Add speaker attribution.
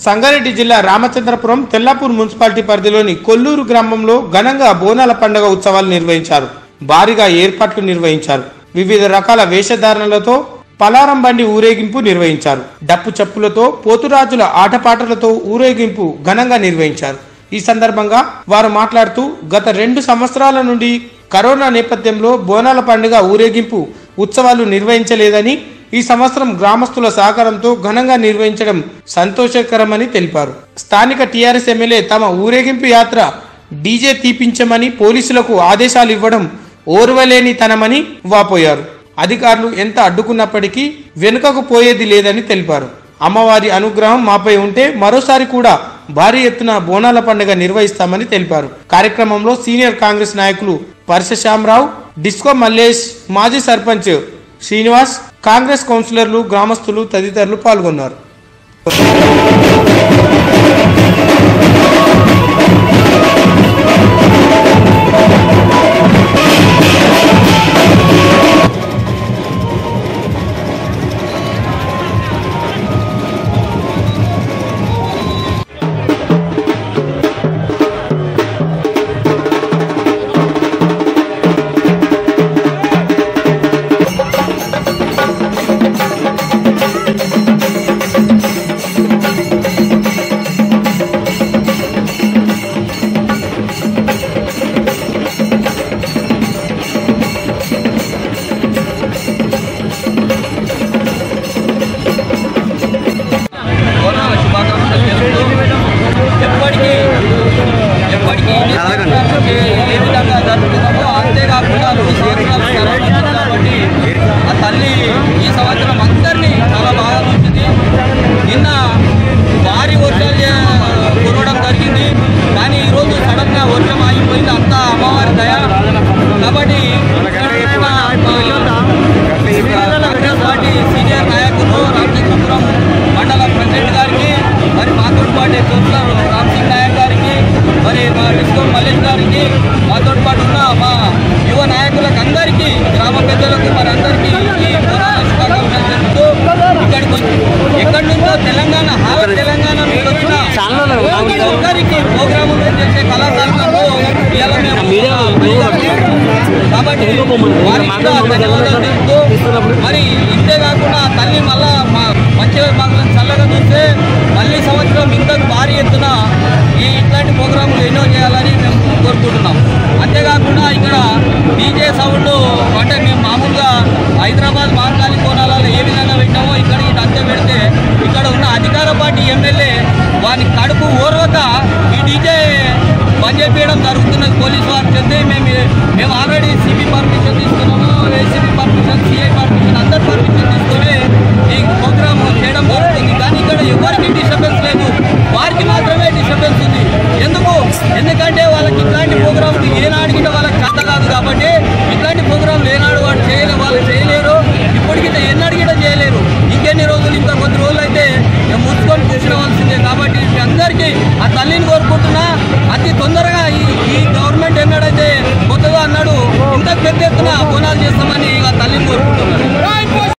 Speaker 1: సంగారెడ్డి జిల్లా రామచంద్రపురం తెల్లాపూర్ మున్సిపాలిటీ పరిధిలోని కొల్లూరు గ్రామంలో ఘనంగా బోనాల పండుగ ఉత్సవాలు నిర్వహించారు భారీగా ఏర్పాట్లు నిర్వహించారు వివిధ రకాల వేషధారణలతో పలారం బండి ఊరేగింపు నిర్వహించారు డప్పు చప్పులతో పోతురాజుల ఆటపాటలతో ఊరేగింపు ఘనంగా నిర్వహించారు ఈ సందర్భంగా వారు మాట్లాడుతూ గత రెండు సంవత్సరాల నుండి కరోనా నేపథ్యంలో బోనాల పండుగ ఊరేగింపు ఉత్సవాలు నిర్వహించలేదని ఈ సంవత్సరం గ్రామస్తుల సహకారంతో ఘనంగా నిర్వహించడం సంతోషకరమని తెలిపారు స్థానిక టీఆర్ఎస్ ఎమ్మెల్యే తమ ఊరేగింపు యాత్ర డీజే తీపించమని పోలీసులకు ఆదేశాలు ఇవ్వడం ఓర్వలేని తనమని వాపోయారు అధికారులు ఎంత అడ్డుకున్నప్పటికీ వెనుకకు పోయేది లేదని తెలిపారు అమ్మవారి అనుగ్రహం మాపై ఉంటే మరోసారి కూడా భారీ ఎత్తున బోనాల పండుగ నిర్వహిస్తామని తెలిపారు కార్యక్రమంలో సీనియర్ కాంగ్రెస్ నాయకులు పరశశ్యామరావు డిస్కో మల్లేష్ మాజీ సర్పంచ్ శ్రీనివాస్ కాంగ్రెస్ కౌన్సిలర్లు గ్రామస్తులు తదితరులు పాల్గొన్నారు
Speaker 2: బోనాల శుభాకాంక్షలు తెలుపుతూ ఎప్పటికీ ఎప్పటికీ ఏ ఏ విధంగా జరుగుతుందో అంతేకాకుండా క్షేత్రాలు జరుగుతుంది కాబట్టి ఆ తల్లి ఈ సంవత్సరం అందరినీ చాలా బాగా ఉంచింది నిన్న భారీ వర్షాలు చే- కురవడం జరిగింది కానీ ఈరోజు సడన్గా వర్షం ఆగిపోయింది అంతా అమ్మవారి దయ కాబట్టి ఇక్కడ మా కాంగ్రెస్ పార్టీ సీనియర్ నాయకులు రామచంద్రపురం మండల ప్రెసిడెంట్ గారికి మరి మాతో పాటు కౌన్సిలర్ రామ్ సింగ్ నాయక్ గారికి మరి మా డిస్కో మల్లేష్ గారికి మాతో పాటు ఉన్న మా యువ నాయకులకు అందరికీ గ్రామ పెద్దలకు మరి అందరికీ ఈ బోనాల శుభాకాంక్షలు తెలుపుతూ ఇక్కడికి వచ్చి ఎక్కడి నుంచో తెలంగాణ హావర్ తెలంగాణ నుంచి వచ్చిన ప్రతి ఒక్కరికి ప్రోగ్రాములు చేసే కళాకారులకు ఇవాళ మేము కాబట్టి వారికి కూడా ధన్యవాదాలు తెలుపుతూ మరి ఇంతే కాకుండా తల్లి మళ్ళా మా- మంచిగా మాకు చల్లగా చూస్తే మళ్ళీ సంవత్సరం ఇంతకు భారీ ఎత్తున ఈ ఇట్లాంటి ప్రోగ్రాములు ఎన్నో చేయాలని మేము కోరుకుంటున్నాం అంతేకాకుండా ఇక్కడ డీజే సౌండ్ అంటే మేము మామూలుగా హైదరాబాద్ మహంకాళి కోణాలలో ఏ విధంగా పెట్టామో ఇక్కడ ఇది అంతే పెడితే ఇక్కడ ఉన్న అధికార పార్టీ ఎమ్మెల్యే వాని కడుపు ఓర్వక ఈ డీజే బంద్ చేపించడం జరుగుతున్నది పోలీసు వారు చెప్తే మేము మేము ఆల్రెడీ సిబి పర్మిషన్ తీసుకున్నాము ఏసీబీ పర్మిషన్ సిఐ పర్మిషన్ అందరి పర్మిషన్ తీసుకొని ఈ ప్రోగ్రామ్ చేయడం జరుగుతుంది కానీ ఇక్కడ ఎవరికి డిస్టర్బెన్స్ లేదు వారికి మాత్రమే డిస్టర్బెన్స్ ఉంది ఎందుకు ఎందుకంటే